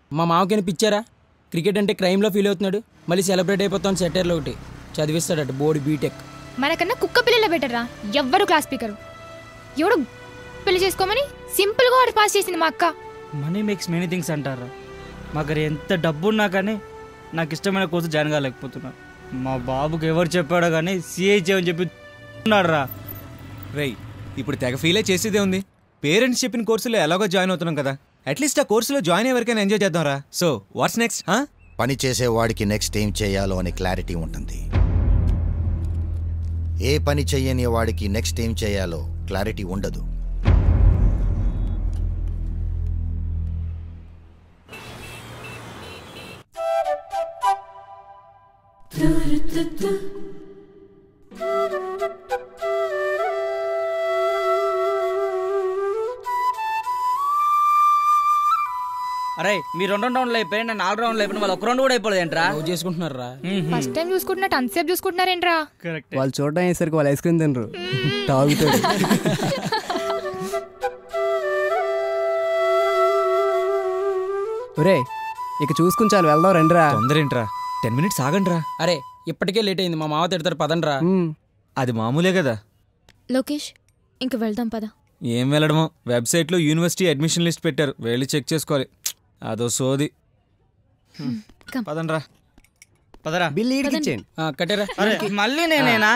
మా మామకైనా పిచ్చారా క్రికెట్ అంటే క్రైమ్లో ఫీల్ అవుతున్నాడు మళ్ళీ సెలబ్రేట్ అయిపోతాం సెటర్లో ఒకటి చదివిస్తాడట బోర్డు బీటెక్ మనకన్నా కుక్క పిల్లల బెటరా ఎవ్వరు క్లాస్ స్పీకర్ ఎవడు పెళ్లి చేసుకోమని సింపుల్గా ఆర్డర్ పాస్ చేసింది మా అక్క మనీ మేక్స్ మెనీ థింగ్స్ అంటారా మా దగ్గర ఎంత డబ్బు ఉన్నా కానీ నాకు ఇష్టమైన కోర్సు జాయిన్ కాలేకపోతున్నా మా బాబుకి ఎవరు చెప్పాడో కానీ సిఐ చేయని చెప్పి ఉన్నాడు రా రేయ్ ఇప్పుడు తెగ ఫీలే చేసేదే ఉంది పేరెంట్స్ చెప్పిన కోర్సులో ఎలాగో జాయిన్ అవుతున్నాం కదా అట్లీస్ట్ ఆ కోర్సులో జాయిన్ అయ్యే వరకైనా ఎంజాయ్ చేద్దాం రా సో వాట్స్ నెక్స్ట్ పని చేసేవాడికి నెక్స్ట్ ఏం చేయాలో అనే క్లారిటీ ఉంటుంది ఏ పని చెయ్యని వాడికి నెక్స్ట్ ఏం చేయాలో క్లారిటీ ఉండదు అరే మీ రెండు రౌండ్లు అయిపోయి నేను నాలుగు రౌండ్లు అయిపోయిన వాళ్ళు ఒక రౌండ్ కూడా అయిపోలేదు ఏంట్రా లవ్ చేసుకుంటున్నారా ఫస్ట్ టైం చూసుకుంటున్నట్టు అంతసేపు చూసుకుంటున్నారేంట్రా కరెక్ట్ వాళ్ళు చూడడం అయ్యేసరికి వాళ్ళు ఐస్ క్రీమ్ తినరు తాగుతాడు ఒరే ఇక చూసుకుని చాలు వెళ్దాం రండిరా తొందర ఏంట్రా టెన్ మినిట్స్ ఆగండి రా అరే ఇప్పటికే లేట్ అయింది మా మామ తిడతారు పదండ్రా ఉమ్, అది మామూలే కదా లోకేష్ ఇంక వెళ్దాం పద ఏం వెళ్ళడమో వెబ్సైట్లో యూనివర్సిటీ అడ్మిషన్ లిస్ట్ పెట్టారు వెళ్ళి చెక్ చేసుకోవాలి అదో సోది come. పదండ్రా పదరా బిల్ ఈడికి ఇచ్చేయండి ఆ, కట్టేరా అరే మళ్ళీ నేనేనా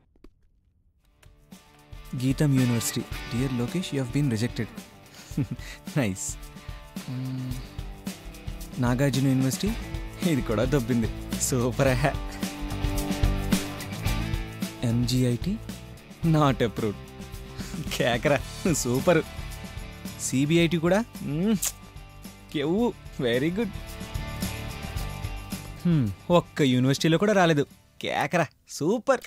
Gitam university dear Lokesh you been rejected nice Nagarjuna university ఇది కూడా దొబ్బింది సూపర్ హ్యా ఎంజిఐటి నాట్ అప్రూవ్డ్ కేకరా సూపర్ సిబిఐటి కూడా మ్మ్. కెవ్వు వెరీ గుడ్ హ్మ్, ఒక్క యూనివర్సిటీలో కూడా రాలేదు కేకరా సూపర్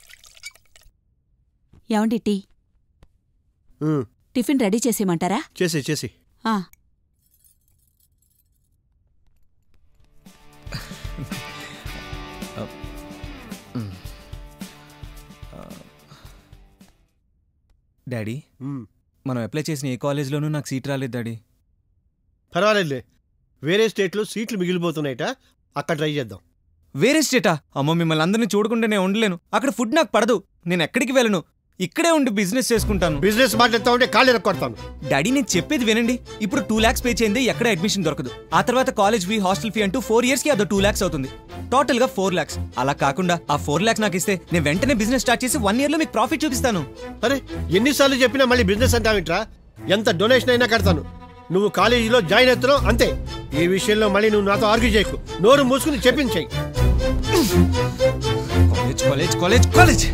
ఏమండి టీ ఉమ్, టిఫిన్ రెడీ చేసేయమంటారా చేసి చేసి ఆ, డాడీ ఉమ్, మనం అప్లై చేసిన ఏ కాలేజ్లోనూ నాకు సీట్ రాలేదు డాడీ పర్వాలేదులే వేరే స్టేట్లో సీట్లు మిగిలిపోతున్నాయట అక్కడ ట్రై చేద్దాం వేరే స్టేటా అమ్మో మిమ్మల్ని అందరినీ చూడకుండా నేను ఉండలేను అక్కడ ఫుడ్ నాకు పడదు నేను ఎక్కడికి వెళ్ళను ఇక్కడే ఉండి బిజినెస్ చేసుకుంటాను బిజినెస్ మాట్లాడుతా ఉంటే కాళ్ళు ఎరక్కొడతాను డాడీ నేను చెప్పేది వినండి ఇప్పుడు టూ ల్యాక్స్ పే చేయండి ఎక్కడ అడ్మిషన్ దొరకదు ఆ తర్వాత కాలేజ్ ఫీ హాస్టల్ ఫీ అంటూ ఫోర్ ఇయర్స్ కి అదో టూ ల్యాక్స్ అవుతుంది టోటల్ గా ఫోర్ ల్యాక్స్ అలా కాకుండా ఆ ఫోర్ ల్యాక్స్ నాకు ఇస్తే నేను వెంటనే బిజినెస్ స్టార్ట్ చేసి వన్ ఇయర్ లో మీకు ప్రాఫిట్ చూపిస్తాను అరే ఎన్నిసార్లు చెప్పినా మళ్ళీ బిజినెస్ అంటావింట్రా ఎంత డొనేషన్ అయినా కడతాను నువ్వు కాలేజీలో జాయిన్ అవుతున్నావు అంతే ఈ విషయంలో మళ్ళీ నువ్వు నాతో ఆర్గ్యూ చేయకు నోరు మూసుకుని చెప్పించాయి college college college college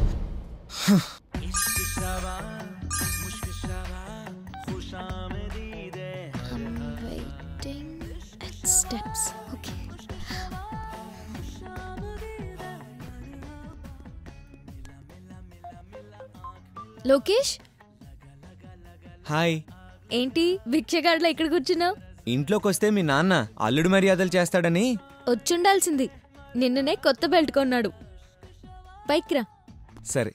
waiting steps okay Lokesh hi ఏంటి భిక్షగాడిలో ఇక్కడ కూర్చున్నావు ఇంట్లోకి వస్తే మీ నాన్న అల్లుడు మర్యాదలు చేస్తాడని వచ్చుండాల్సింది నిన్ననే కొత్త బెల్ట్ కొన్నాడు పైకి రా సరే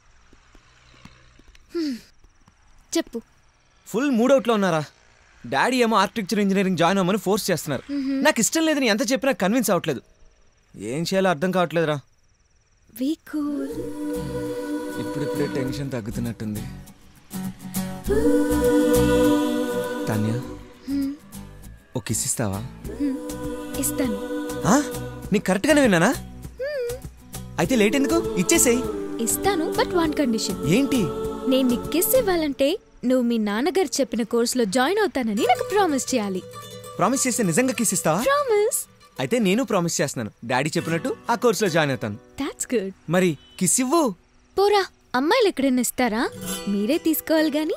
చెప్పు ఫుల్ మూడౌట్లో ఉన్నారా డాడీ ఏమో ఆర్కిటెక్చర్ ఇంజనీరింగ్ జాయిన్ అవ్వమని ఫోర్స్ చేస్తున్నారు నాకు ఇష్టం లేదని ఎంత చెప్పినా కన్విన్స్ అవ్వట్లేదు ఏం చేయాలో అర్థం కావట్లేదురా వీ కూల్ ఇప్పుడిప్పుడే టెన్షన్ తగ్గుతున్నట్టుంది తన్య ఓ కిస్ ఇస్తావా ఇస్తాను ఆ? నీకు కరెక్ట్గానే విన్నానా అయితే లేట్ ఎందుకు ఇచ్చేసేయ్ ఇస్తాను బట్ వన్ కండిషన్ ఏంటి నేను నీకు కిస్ ఇవ్వాలంటే నువ్వు మీ నాన్నగారు చెప్పిన కోర్సులో జాయిన్ అవుతానని నాకు ప్రామిస్ చేయాలి ప్రామిస్ చేస్తే నిజంగా కిస్ ఇస్తావా ప్రామిస్ అయితే నేను ప్రామిస్ చేస్తున్నాను డాడీ చెప్పినట్టు ఆ కోర్సులో జాయిన్ అవుతాను దాట్స్ గుడ్ మరి కిస్ ఇవ్వు పోరా అమ్మాయిలు ఎక్కడైనా ఇస్తారా మీరే తీసుకోవాలి గాని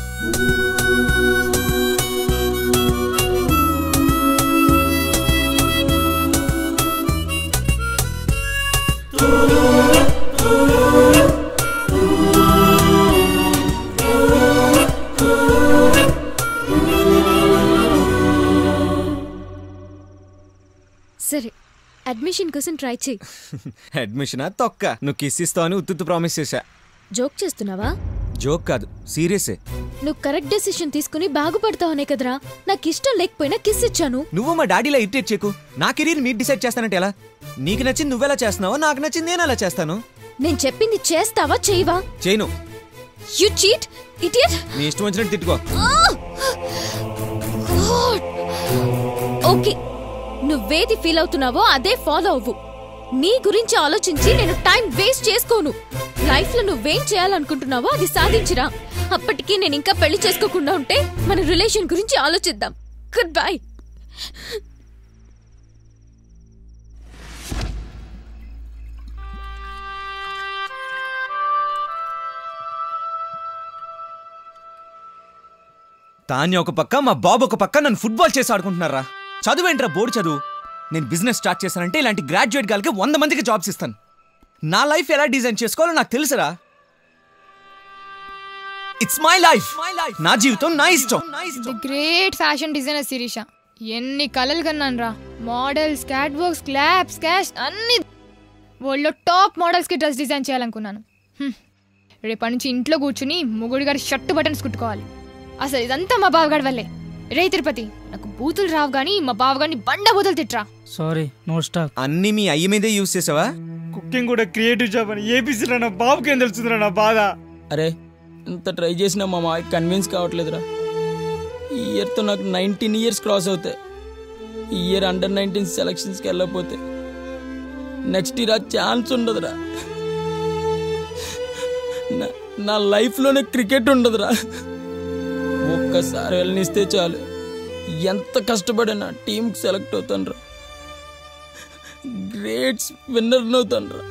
సరే అడ్మిషన్ కోసం ట్రై చేయి అడ్మిషనా తొక్క నువ్వు కిస్ ఇస్తావని ఉత్తుత్తు ప్రామిస్ చేశా జోక్ చేస్తున్నావా జోక్ కాదు సీరియసే నువ్వు కరెక్ట్ డెసిషన్ తీసుకుని బాగుపడతావనే కదరా నాకు ఇష్టం లేకపోయినా కిస్ ఇచ్చాను నువ్వు మా డాడీలా ఇరిటేట్ చేయకు నా కెరీర్ మీరు డిసైడ్ చేస్తానంటే ఎలా నీకు నచ్చింది నువ్వెలా చేస్తున్నావో నాకు నచ్చింది నేను ఎలా చేస్తాను నేను చెప్పింది చేస్తావా చేయవా చేయను యు చీట్ ఇడియట్ నీ ఇష్టం వచ్చినట్టు తిట్టుకో ఓకే నువ్వేది ఫీల్ అవుతున్నావో అదే ఫాలో అవ్వు నీ గురించి ఆలోచించి నేను టైం వేస్ట్ చేసుకోను లైఫ్ లో నువ్వేం చేయాలనుకుంటున్నావో అది సాధించిరా అప్పటికి నేను ఇంకా పెళ్లి చేసుకోకుండా ఉంటే మన రిలేషన్ గురించి ఆలోచిద్దాం గుడ్ బై తాన్య ఒక పక్క మా బాబు ఒక పక్క నన్ను ఫుట్బాల్ చేసి ఆడుకుంటున్నారా చదువేంట్రా బోర్డు చదువు నేను బిజినెస్ స్టార్ట్ చేశానంటే ఇలాంటి గ్రాడ్యుయేట్ గారికి వంద మందికి జాబ్స్ ఇస్తాను నా లైఫ్ ఎలా డిజైన్ చేసుకోవాలో నాకు తెలుసురా ఇట్స్ మై లైఫ్ నా జీవితం నా ఇష్టం the great fashion designer Sirisha ఎన్ని కలలు కన్నాను రా models catwalks claps cash అన్ని వరల్డ్లో టాప్ మోడల్స్కి డ్రెస్ డిజైన్ చేయాలనుకున్నాను హ్మ్. రేపటి నుంచి ఇంట్లో కూర్చుని మొగుడు గారి షర్ట్ బటన్స్ కుట్టుకోవాలి అసలు ఇదంతా మా బావగాడి వల్లే రే తిరుపతి నాకు బూతులు రావు కానీ మా బావగాడిని బండ బూతులు తిట్రా సారీ నో స్టాక్ అన్ని మీ అయ్య మీదే యూస్ చేసావా కుకింగ్ కూడా క్రియేటివ్ జాబ్ అని ఏపీసీలో నా బాబుకి ఏం తెలుస్తుందిరా నా బాధ అరే ఇంత ట్రై చేసినా మా మామయ్య కన్విన్స్ కావట్లేదురా ఈ ఇయర్తో నాకు నైన్టీన్ ఇయర్స్ క్రాస్ అవుతాయి ఈ ఇయర్ అండర్ నైన్టీన్ సెలక్షన్స్కి వెళ్ళకపోతే నెక్స్ట్ ఇయర్ ఆ ఛాన్స్ ఉండదురా నా- నా లైఫ్లోనే క్రికెట్ ఉండదురా ఒక్కసారి వెళ్ళనిస్తే చాలు ఎంత కష్టపడినా టీంకి సెలెక్ట్ అవుతాను రా గ్రేట్స్ విన్నర్ అవుతాను రా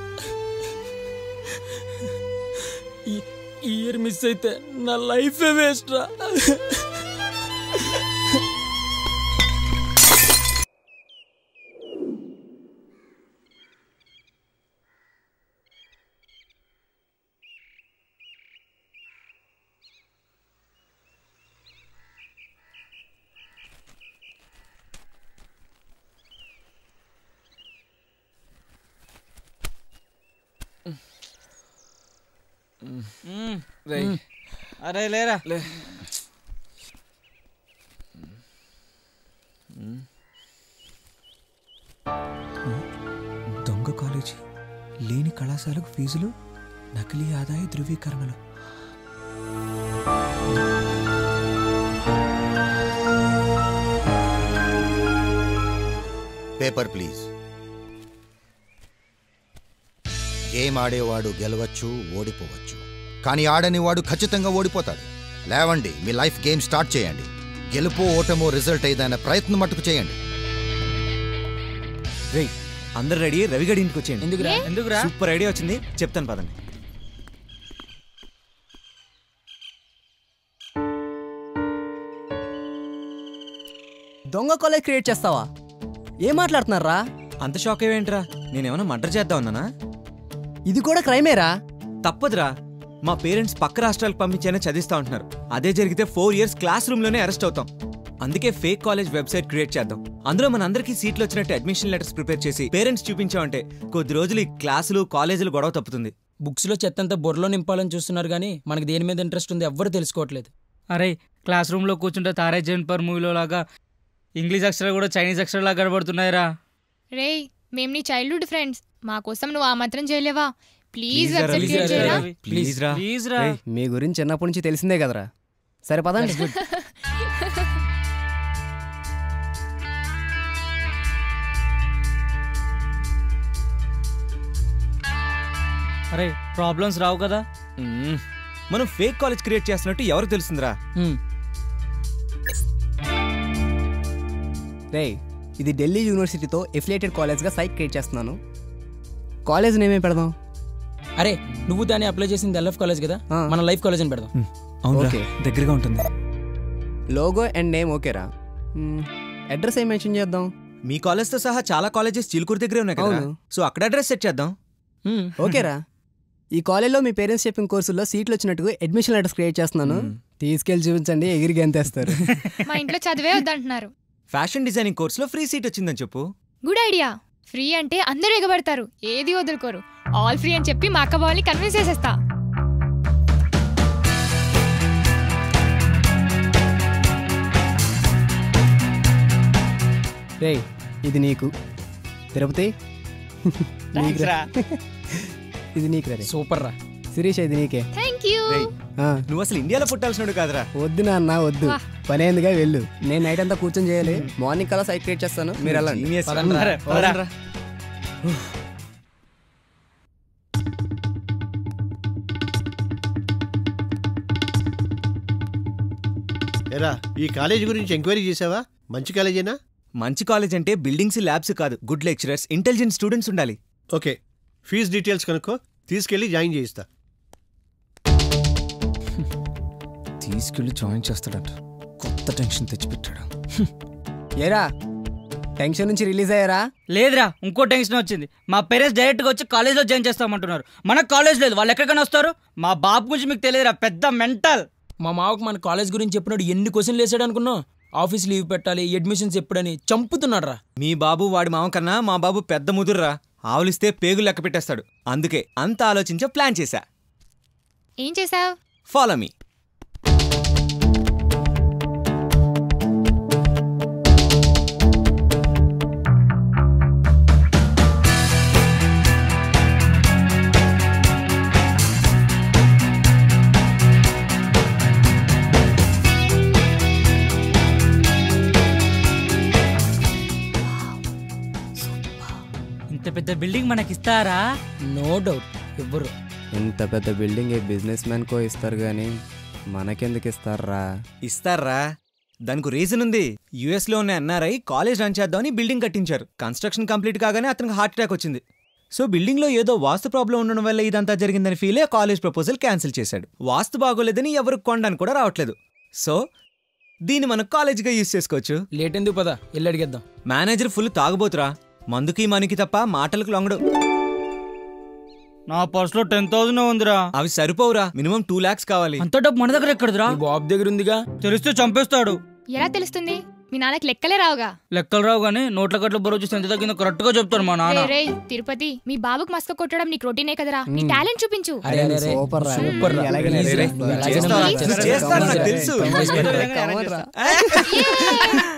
ఈ ఇయర్ మిస్ అయితే నా లైఫే వేస్ట్ రా అరే లేరా దొంగ కాలేజీ లేని కళాశాలకు ఫీజులు నకిలీ ఆదాయ ధృవీకరణలు పేపర్ ప్లీజ్ గేమ్ ఆడేవాడు గెలవచ్చు ఓడిపోవచ్చు కానీ ఆడనివాడు ఖచ్చితంగా ఓడిపోతాడు లేవండి మీ లైఫ్ గేమ్ స్టార్ట్ చేయండి గెలుపో ఓటమో రిజల్ట్ ఏదైనా ప్రయత్నం మట్టుకు చేయండి రేయ్ అందరు రెడీ రవిగడి ఇంటికి వచ్చేయండి ఎందుకురా ఎందుకురా సూపర్ ఐడియా వచ్చింది చెప్తాను పదండి దొంగ కాలేజ్ క్రియేట్ చేస్తావా ఏం మాట్లాడుతున్నారా అంత షాక్ అయ్యేంట్రా నేనేమైనా మర్డర్ చేద్దాం ఉన్నానా ఇది కూడా క్రైమేరా తప్పదురా మా పేరెంట్స్ పక్క రాష్ట్రాలకు పంపించైనా చదివిస్తా ఉంటున్నారు అదే జరిగితే ఫోర్ ఇయర్స్ క్లాస్ రూమ్ లోనే అరెస్ట్ అవుతాం అందుకే ఫేక్ కాలేజ్ వెబ్సైట్ క్రియేట్ చేద్దాం అందులో మన అందరికీ సీట్లు వచ్చినట్టు అడ్మిషన్ లెటర్స్ ప్రిపేర్ చేసి పేరెంట్స్ చూపించామంటే కొద్ది రోజులు ఈ క్లాసులు కాలేజీలు గొడవ తప్పుతుంది బుక్స్లో చెత్తంతా బుర్రలో నింపాలని చూస్తున్నారు కానీ మనకి దేని మీద ఇంట్రెస్ట్ ఉందో ఎవ్వరు తెలుసుకోవట్లేదు అరే క్లాస్ రూమ్లో కూర్చుంటే తారే జైన్ పర్ మూవీలో లాగా ఇంగ్లీష్ అక్షరాలు కూడా చైనీస్ అక్షరాలు కనబడుతున్నాయిరా రేయ్ మేము నీ చైల్డ్హుడ్ ఫ్రెండ్స్ మా కోసం నువ్వు ఆ మాత్రం చేయలేవా ప్లీజ్ Please రా, వెబ్సైట్ please క్రియేట్ రా, చేయరా రవి. ప్లీజ్ రా ప్లీజ్ రా రేయ్, మీ గురించి చిన్నప్పటి నుంచి తెలిసిందే కదరా సరే పదండి అరే ప్రాబ్లమ్స్ రావు కదా మ్మ్. మనం ఫేక్ కాలేజ్ క్రియేట్ చేస్తున్నట్టు ఎవరు తెలుస్తుందిరా హ్మ్. రే ఇది ఢిల్లీ యూనివర్సిటీతో ఎఫిలేటెడ్ కాలేజ్గా సైట్ క్రియేట్ చేస్తున్నాను కాలేజ్ నేమే పెడదాం అరే నువ్వు దాన్ని అప్లై చేసింది ఎల్ఎఫ్ కాలేజ్ కదా ఆ. మన లైఫ్ కాలేజ్ అని పెడదాం అవునురా ఓకే. దగ్గరగా ఉంటుంది లోగో అండ్ నేమ్ ఓకేరా అడ్రస్ ఏం మెన్షన్ చేద్దాం మీ కాలేజ్ తో సహా చాలా కాలేజెస్ చిలుకూరు దగ్గరే ఉన్నాయి కదా అవును. సో అక్కడ అడ్రస్ సెట్ చేద్దాం హ్మ్. ఓకేరా ఈ కాలేజ్లో మీ పేరెంట్స్ చెప్పిన కోర్సుల్లో సీట్లు వచ్చినట్టు అడ్మిషన్ లెటర్స్ క్రియేట్ చేస్తున్నాను తీసుకెళ్ళి చూపించండి ఎగిరి గంతేస్తారు మా ఇంట్లో చదివే వద్దంటున్నారు ఫ్యాషన్ డిజైనింగ్ కోర్సులో ఫ్రీ సీట్ వచ్చిందని చెప్పు గుడ్ ఐడియా ఫ్రీ అంటే అందరూ ఎగబడతారు ఏది వదులుకోరు ఆల్ ఫ్రీ అని చెప్పి మా అక్క బావల్ని కన్విన్స్ చేసేస్తా రేయ్ ఇది నీకు తిరుపతి నీకురా. ఇది నీకు రే సూపర్ రా శిరీష ఇది నీకే థ్యాంక్ యూ రేయ్ ఆ, నువ్వు అసలు ఇండియాలో పుట్టాల్సినోడు కాదురా వద్దు నాన్న వద్దు పని అయిందిగా వెళ్ళు నేను నైట్ అంతా కూర్చొని చేయాలి మార్నింగ్ కల్లా సైట్ క్రియేట్ చేస్తాను మీరు వెళ్ళండి Genius రా. పదండ్రా. రా, పదండ్రా. ఎరా ఈ కాలేజీ గురించి ఎంక్వైరీ చేసావా మంచి కాలేజేనా మంచి కాలేజ్ అంటే బిల్డింగ్స్ ల్యాబ్స్ కాదు గుడ్ లెక్చరర్స్ ఇంటెలిజెంట్ స్టూడెంట్స్ ఉండాలి ఓకే ఫీజు డీటెయిల్స్ కనుక్కో తీసుకెళ్ళి జాయిన్ చేయిస్తా తీసుకెళ్లి జాయిన్ చేస్తాడట కొత్త టెన్షన్ తెచ్చిపెట్టాడు ఏరా టెన్షన్ నుంచి రిలీజ్ అయ్యారా లేదురా ఇంకో టెన్షన్ వచ్చింది మా పేరెంట్స్ డైరెక్ట్గా వచ్చి కాలేజ్లో జాయిన్ చేస్తామంటున్నారు మన కాలేజ్ లేదు వాళ్ళు ఎక్కడికైనా వస్తారు మా బాబు గురించి మీకు తెలియదురా పెద్ద మెంటల్ మా మావకు మన కాలేజ్ గురించి చెప్పినాడు ఎన్ని క్వశ్చన్లు వేసాడు అనుకున్నావు ఆఫీస్ లీవ్ పెట్టాలి అడ్మిషన్స్ ఎప్పుడని చంపుతున్నాడు రా మీ బాబు వాడి మామ కన్నా మా బాబు పెద్ద ముదుర్రా ఆవులిస్తే పేగులు లెక్క పెట్టేస్తాడు అందుకే అంత ఆలోచించే ప్లాన్ చేశా ఏం చేసావు ఫాలో మీ ఇంత పెద్ద బిల్డింగ్ మనకి ఇస్తారా నో డౌట్ ఇవ్వరు ఇంత పెద్ద బిల్డింగ్ ఏ బిజినెస్ మ్యాన్ కో ఇస్తారు కానీ మనకెందుకు ఇస్తారా ఇస్తారా దానికి రీజన్ ఉంది యుఎస్ లో ఉన్న ఎన్ఆర్ఐ కాలేజ్ రన్ చేద్దామని బిల్డింగ్ కట్టించారు కన్స్ట్రక్షన్ కంప్లీట్ కాగానే అతనికి హార్ట్ అటాక్ వచ్చింది సో బిల్డింగ్ లో ఏదో వాస్తు ప్రాబ్లం ఉండడం వల్ల ఇదంతా జరిగిందని ఫీల్ అయ్యి కాలేజ్ ప్రపోజల్ క్యాన్సిల్ చేశాడు వాస్తు బాగోలేదని ఎవరు కొనడానికి కూడా రావట్లేదు సో దీన్ని మనం కాలేజ్గా యూజ్ చేసుకోవచ్చు లేట్ ఎందుకు పదా వెళ్ళి అడిగేద్దాం మేనేజర్ ఫుల్ తాగుబోతురా మందుకి మనకి తప్ప మాటలకు లొంగడు నా పర్సులో టెన్ థౌసండ్ ఉందిరా అవి సరిపోవురా మినిమం టూ లాక్స్ కావాలి అంత డబ్బు మన దగ్గర ఎక్కడదిరా మీ బాబు దగ్గర ఉందిగా తెలిస్తే చంపేస్తాడు ఎలా తెలుస్తుంది మీ నాన్నకి లెక్కలే రావుగా లెక్కలు రావు కానీ నోట్ల కట్ల బరువు చూస్తే ఎంత తగ్గిందో కరెక్ట్ గా చెప్తాడు మా నాన్న రే రేయ్ తిరుపతి మీ బాబుకి మస్క కొట్టడం నీకు రొటీనే కదరా నీ టాలెంట్ చూపించు అరే అరే అరే సూపర్ రా. సూపర్ రా. ఎలాగైనా Please రే. చేస్తాను. ఎలాగైనా చేస్తావా? చేస్తాను. చేస్తాను, నాకు తెలుసు. Promise Come on రా. రా.